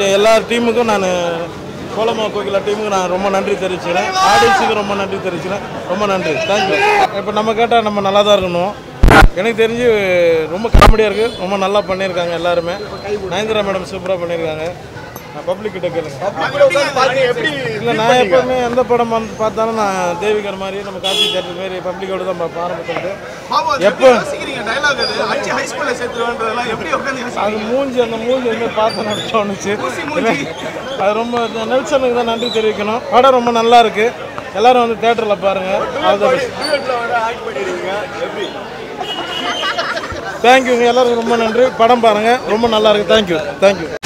எல்லா டீமுக்கும் நான் கோலமா கோகிலா டீமுக்கு நான் ரொம்ப நன்றி தெரிவிச்சுக்கிறேன் ஆடியன்ஸுக்கு ரொம்ப நன்றி தெரிவிச்சுக்கிறேன் ரொம்ப நன்றி தேங்க்யூ இப்போ நம்ம கேட்டால் நம்ம நல்லா தான் இருக்கணும் எனக்கு தெரிஞ்சு ரொம்ப காமெடியாக இருக்குது ரொம்ப நல்லா பண்ணியிருக்காங்க எல்லாருமே நயன்திரா மேடம் சூப்பராக பண்ணியிருக்காங்க நான் பப்ளிக் கிட்ட கேளுங்க இல்லை நான் எப்பவுமே எந்த படம் வந்து பார்த்தாலும் நான் தேவிகர் மாதிரி நம்ம காட்சி தேட்டர் மாதிரி பப்ளிக்கோட தான் பார்ப்பேன் ஆரம்பத்துலேருந்து எப்போ டைலாக் அது அடிச்சு ஹை ஸ்கூல்ல சேர்த்துருவேன்றதெல்லாம் எப்படி உட்காந்து அது மூஞ்சி அந்த மூஞ்சி வந்து பார்த்து நான் தோணுச்சு இல்லை, அது ரொம்ப இந்த நெல்சனுக்கு தான் நன்றி தெரிவிக்கணும் படம் ரொம்ப நல்லா இருக்கு எல்லாரும் வந்து தேட்டரில் பாருங்க தேங்க்யூங்க எல்லாருக்கும் ரொம்ப நன்றி படம் பாருங்க ரொம்ப நல்லா இருக்கு தேங்க்யூ தேங்க்யூ